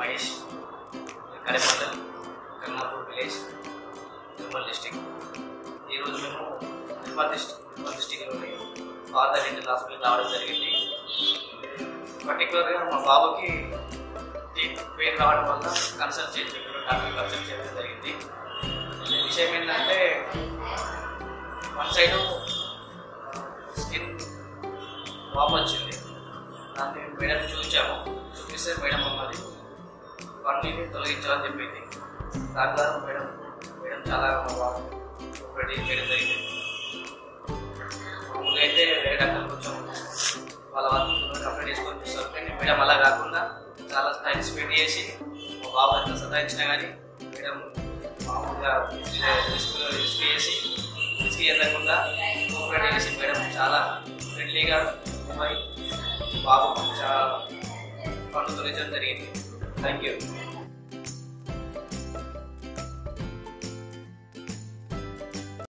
మహేష్ కడపండల్ Karnapur village Nirmal district ఈరోజు మేము నిర్మల్ డిస్టిక్ నిర్మల్ డిస్టిక్లోని ఫాదర్ ఇంటర్ హాస్పిటల్ రావడం జరిగింది పర్టికులర్గా మా బాబుకి టీత్ పెయిన్ రావడం వల్ల కన్సల్ట్ చేసి డాక్టర్ కన్సల్ట్ చేయడం జరిగింది విషయం ఏంటంటే వన్ సైడ్ స్కిన్ వాప్ వచ్చింది దాన్ని మేడం చూపించాము చూపిస్తే మేడం మమ్మల్ని వన్ వీక్ తొలగించాలని చెప్పింది దాని ద్వారా మేడం మేడం చాలా రెడీ చేయడం జరిగింది మామూలుగా అయితే వేరే డాక్టర్ కొంచెం వాళ్ళ వర్క్ కంప్లీట్ చేసుకొని చూస్తారు కానీ మేడం అలా కాకుండా చాలా టైం స్పెండ్ చేసి మా బాబు ఎంత సతాయించినా కానీ మేడం మామూలుగా రిస్క్ రిస్క్ చేసి రిస్క్ చెందకుండా కోఆపరేట్ చేసి మేడం చాలా ఫ్రెండ్లీగా మరి బాబు చాలా పనులు తొలగించడం జరిగింది థ్యాంక్ యూ